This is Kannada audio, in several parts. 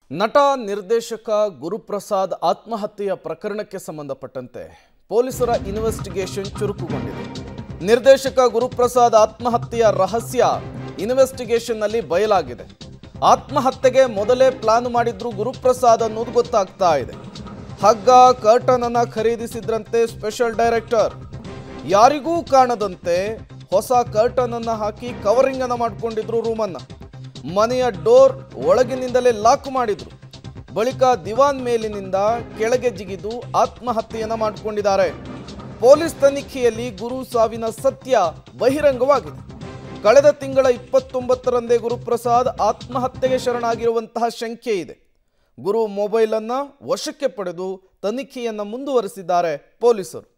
ನಟ ನಿರ್ದೇಶಕ ಗುರುಪ್ರಸಾದ್ ಆತ್ಮಹತ್ಯೆಯ ಪ್ರಕರಣಕ್ಕೆ ಸಂಬಂಧಪಟ್ಟಂತೆ ಪೊಲೀಸರ ಇನ್ವೆಸ್ಟಿಗೇಷನ್ ಚುರುಕುಗೊಂಡಿದೆ ನಿರ್ದೇಶಕ ಗುರುಪ್ರಸಾದ್ ಆತ್ಮಹತ್ಯೆಯ ರಹಸ್ಯ ಇನ್ವೆಸ್ಟಿಗೇಷನ್ನಲ್ಲಿ ಬಯಲಾಗಿದೆ ಆತ್ಮಹತ್ಯೆಗೆ ಮೊದಲೇ ಪ್ಲಾನ್ ಮಾಡಿದ್ರು ಗುರುಪ್ರಸಾದ್ ಅನ್ನೋದು ಗೊತ್ತಾಗ್ತಾ ಇದೆ ಹಗ್ಗ ಕರ್ಟನ್ ಅನ್ನ ಖರೀದಿಸಿದ್ರಂತೆ ಸ್ಪೆಷಲ್ ಡೈರೆಕ್ಟರ್ ಯಾರಿಗೂ ಕಾಣದಂತೆ ಹೊಸ ಕರ್ಟನ್ ಅನ್ನ ಹಾಕಿ ಕವರಿಂಗ್ ಅನ್ನ ಮಾಡ್ಕೊಂಡಿದ್ರು ರೂಮನ್ನ ಮನೆಯ ಡೋರ್ ಒಳಗಿನಿಂದಲೇ ಲಾಕ್ ಮಾಡಿದ್ರು ಬಳಿಕ ದಿವಾನ್ ಮೇಲಿನಿಂದ ಕೆಳಗೆ ಜಿಗಿದು ಆತ್ಮಹತ್ಯೆಯನ್ನ ಮಾಡಿಕೊಂಡಿದ್ದಾರೆ ಪೊಲೀಸ್ ತನಿಖೆಯಲ್ಲಿ ಗುರು ಸಾವಿನ ಸತ್ಯ ಬಹಿರಂಗವಾಗಿದೆ ಕಳೆದ ತಿಂಗಳ ಇಪ್ಪತ್ತೊಂಬತ್ತರಂದೇ ಗುರುಪ್ರಸಾದ್ ಆತ್ಮಹತ್ಯೆಗೆ ಶರಣಾಗಿರುವಂತಹ ಶಂಕೆ ಇದೆ ಗುರು ಮೊಬೈಲ್ ಅನ್ನ ವಶಕ್ಕೆ ಪಡೆದು ತನಿಖೆಯನ್ನ ಮುಂದುವರಿಸಿದ್ದಾರೆ ಪೊಲೀಸರು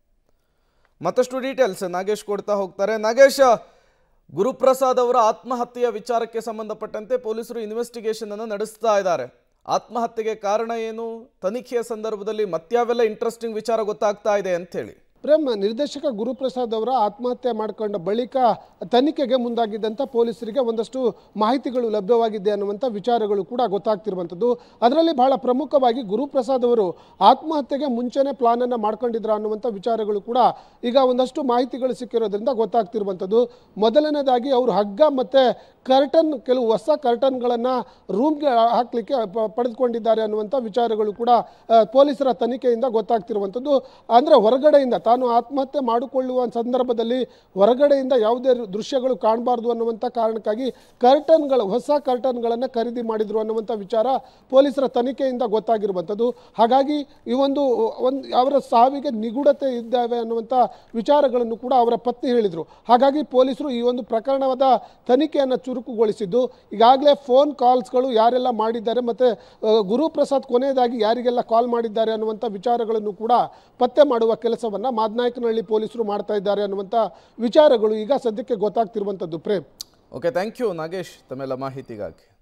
ಮತ್ತಷ್ಟು ಡೀಟೇಲ್ಸ್ ನಾಗೇಶ್ ಕೊಡ್ತಾ ಹೋಗ್ತಾರೆ ನಾಗೇಶ ಗುರುಪ್ರಸಾದ್ ಅವರ ಆತ್ಮಹತ್ಯೆಯ ವಿಚಾರಕ್ಕೆ ಸಂಬಂಧಪಟ್ಟಂತೆ ಪೊಲೀಸರು ಇನ್ವೆಸ್ಟಿಗೇಷನ್ ಅನ್ನು ನಡೆಸ್ತಾ ಇದ್ದಾರೆ ಆತ್ಮಹತ್ಯೆಗೆ ಕಾರಣ ಏನು ತನಿಖೆಯ ಸಂದರ್ಭದಲ್ಲಿ ಮತ್ಯಾವೆಲ್ಲ ಇಂಟ್ರೆಸ್ಟಿಂಗ್ ವಿಚಾರ ಗೊತ್ತಾಗ್ತಾ ಇದೆ ಅಂತ ಹೇಳಿ ಪ್ರೇಮ್ ನಿರ್ದೇಶಕ ಗುರುಪ್ರಸಾದ್ ಅವರ ಆತ್ಮಹತ್ಯೆ ಮಾಡಿಕೊಂಡ ಬಳಿಕ ತನಿಖೆಗೆ ಮುಂದಾಗಿದ್ದಂಥ ಪೊಲೀಸರಿಗೆ ಒಂದಷ್ಟು ಮಾಹಿತಿಗಳು ಲಭ್ಯವಾಗಿದೆ ಅನ್ನುವಂಥ ವಿಚಾರಗಳು ಕೂಡ ಗೊತ್ತಾಗ್ತಿರುವಂಥದ್ದು ಅದರಲ್ಲಿ ಬಹಳ ಪ್ರಮುಖವಾಗಿ ಗುರುಪ್ರಸಾದ್ ಅವರು ಆತ್ಮಹತ್ಯೆಗೆ ಮುಂಚೆನೇ ಪ್ಲಾನನ್ನು ಮಾಡ್ಕೊಂಡಿದ್ರ ಅನ್ನುವಂಥ ವಿಚಾರಗಳು ಕೂಡ ಈಗ ಒಂದಷ್ಟು ಮಾಹಿತಿಗಳು ಸಿಕ್ಕಿರೋದ್ರಿಂದ ಗೊತ್ತಾಗ್ತಿರುವಂಥದ್ದು ಮೊದಲನೇದಾಗಿ ಅವರು ಹಗ್ಗ ಮತ್ತು ಕರ್ಟನ್ ಕೆಲವು ಹೊಸ ಕರ್ಟನ್ಗಳನ್ನು ರೂಮ್ಗೆ ಹಾಕಲಿಕ್ಕೆ ಪಡೆದುಕೊಂಡಿದ್ದಾರೆ ಅನ್ನುವಂಥ ವಿಚಾರಗಳು ಕೂಡ ಆ, ಪೊಲೀಸರ ತನಿಖೆಯಿಂದ ಗೊತ್ತಾಗ್ತಿರುವಂಥದ್ದು ಅಂದರೆ ಹೊರಗಡೆಯಿಂದ ತಾನು ಆತ್ಮಹತ್ಯೆ ಮಾಡಿಕೊಳ್ಳುವ ಸಂದರ್ಭದಲ್ಲಿ ಹೊರಗಡೆಯಿಂದ ಯಾವುದೇ ದೃಶ್ಯಗಳು ಕಾಣಬಾರ್ದು ಅನ್ನುವಂಥ ಕಾರಣಕ್ಕಾಗಿ ಕರ್ಟನ್ಗಳು ಹೊಸ ಕರ್ಟನ್ಗಳನ್ನು ಖರೀದಿ ಮಾಡಿದ್ರು ಅನ್ನುವಂಥ ವಿಚಾರ ಪೊಲೀಸರ ತನಿಖೆಯಿಂದ ಗೊತ್ತಾಗಿರುವಂಥದ್ದು ಹಾಗಾಗಿ ಈ ಒಂದು ಒಂದು ಅವರ ಸಾವಿಗೆ ನಿಗೂಢತೆ ಇದ್ದಾವೆ ಅನ್ನುವಂಥ ವಿಚಾರಗಳನ್ನು ಕೂಡ ಅವರ ಪತ್ನಿ ಹೇಳಿದರು ಹಾಗಾಗಿ ಪೊಲೀಸರು ಈ ಒಂದು ಪ್ರಕರಣವಾದ ತನಿಖೆಯನ್ನು ಚುರುಕುಗೊಳಿಸಿದ್ದು ಈಗಾಗಲೇ ಫೋನ್ ಕಾಲ್ಸ್ಗಳು ಯಾರೆಲ್ಲ ಮಾಡಿದ್ದಾರೆ ಮತ್ತು ಗುರುಪ್ರಸಾದ್ ಕೊನೆಯದಾಗಿ ಯಾರಿಗೆಲ್ಲ ಕಾಲ್ ಮಾಡಿದ್ದಾರೆ ಅನ್ನುವಂಥ ವಿಚಾರಗಳನ್ನು ಕೂಡ ಪತ್ತೆ ಮಾಡುವ ಕೆಲಸವನ್ನು ಮಾದನಾಯಕನಹಳ್ಳಿ ಪೊಲೀಸರು ಮಾಡ್ತಾ ಇದ್ದಾರೆ ಅನ್ನುವಂಥ ವಿಚಾರಗಳು ಈಗ ಸದ್ಯಕ್ಕೆ ಗೊತ್ತಾಗ್ತಿರುವಂಥದ್ದು Prem okay thank you Nagesh ತಮ್ಮೆಲ್ಲ ಮಾಹಿತಿಗಾಗಿ